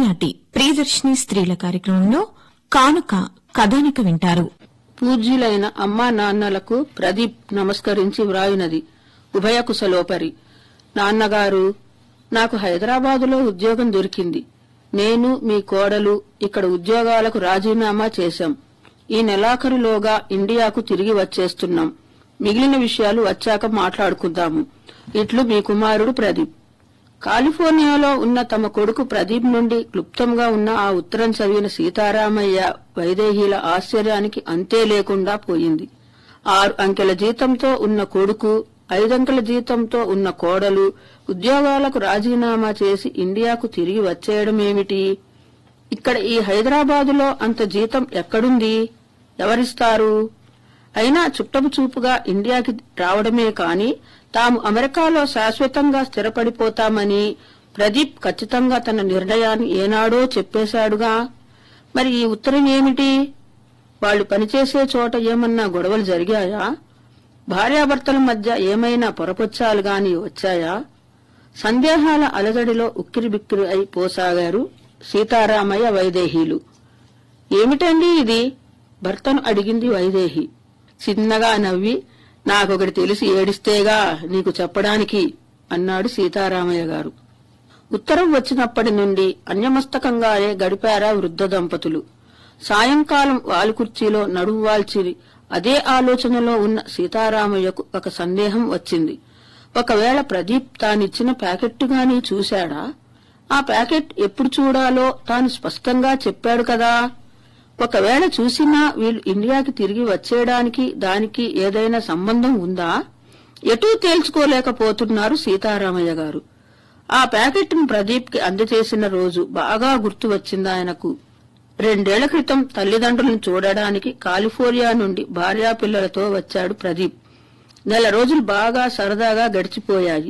ఈనాటి ప్రియదర్శిని స్త్రీల కార్యక్రమంలో కానుక కథానిక వింటారు పూజ్యులైన అమ్మా నాన్నలకు ప్రదీప్ నమస్కరించి వ్రాయునది ఉభయ కుశలోపరి నాన్నగారు నాకు హైదరాబాదులో ఉద్యోగం దొరికింది నేను మీ కోడలు ఇక్కడ ఉద్యోగాలకు రాజీనామా చేశాం ఈ నెలాఖరులోగా ఇండియాకు తిరిగి వచ్చేస్తున్నాం మిగిలిన విషయాలు వచ్చాక మాట్లాడుకుందాము ఇట్లు మీ కుమారుడు ప్రదీప్ కాలిఫోర్నియాలో ఉన్న తమ కొడుకు ప్రదీప్ నుండి క్లుప్తంగా ఉన్న ఆ ఉత్తరం చదివిన సీతారామయ్య వైదేహీల ఆశ్చర్యానికి అంతే లేకుండా పోయింది ఆరు అంకెల జీతంతో ఉన్న కొడుకు ఐదంకెల జీతంతో ఉన్న కోడలు ఉద్యోగాలకు రాజీనామా చేసి ఇండియాకు తిరిగి వచ్చేయడమేమిటి ఇక్కడ ఈ హైదరాబాదులో అంత జీతం ఎక్కడుంది ఎవరిస్తారు అయినా చుట్టపు చూపుగా ఇండియాకి రావడమే కాని తాము అమెరికాలో శాశ్వతంగా స్థిరపడిపోతామని ప్రదీప్ ఖచ్చితంగా తన నిర్ణయాన్ని ఏనాడో చెప్పేశాడుగా మరి ఈ ఉత్తరం ఏమిటి వాళ్ళు పనిచేసే చోట ఏమన్నా గొడవలు జరిగాయా భార్యాభర్తల మధ్య ఏమైనా పొరపొచ్చాలు గాని వచ్చాయా సందేహాల అలజడిలో ఉక్కిరిబిక్కిరి అయి పోసాగారు సీతారామయ్య వైదేహీలు ఏమిటండి ఇది భర్తను అడిగింది వైదేహి చిన్నగా నవ్వి నాకొకటి తెలిసి ఏడిస్తేగా నీకు చెప్పడానికి అన్నాడు సీతారామయ్య గారు ఉత్తరం వచ్చినప్పటి నుండి అన్యమస్తకంగానే గడిపారా వృద్ధ దంపతులు సాయంకాలం వాలుకుర్చీలో నడుము వాల్చి అదే ఆలోచనలో ఉన్న సీతారామయ్యకు ఒక సందేహం వచ్చింది ఒకవేళ ప్రదీప్ తానిచ్చిన ప్యాకెట్టుగాని చూశాడా ఆ ప్యాకెట్ ఎప్పుడు చూడాలో తాను స్పష్టంగా చెప్పాడు కదా ఒకవేళ చూసినా వీళ్ళు ఇండియాకి తిరిగి వచ్చేయడానికి దానికి ఏదైనా సంబంధం ఉందా ఎటూ తేల్చుకోలేకపోతున్నారు సీతారామయ్య గారు ఆ ప్యాకెట్ను ప్రదీప్ కి అందజేసిన రోజు బాగా గుర్తు వచ్చింది ఆయనకు రెండేళ్ల క్రితం తల్లిదండ్రులను చూడడానికి కాలిఫోర్నియా నుండి భార్యాపిల్లలతో వచ్చాడు ప్రదీప్ నెల రోజులు బాగా సరదాగా గడిచిపోయాయి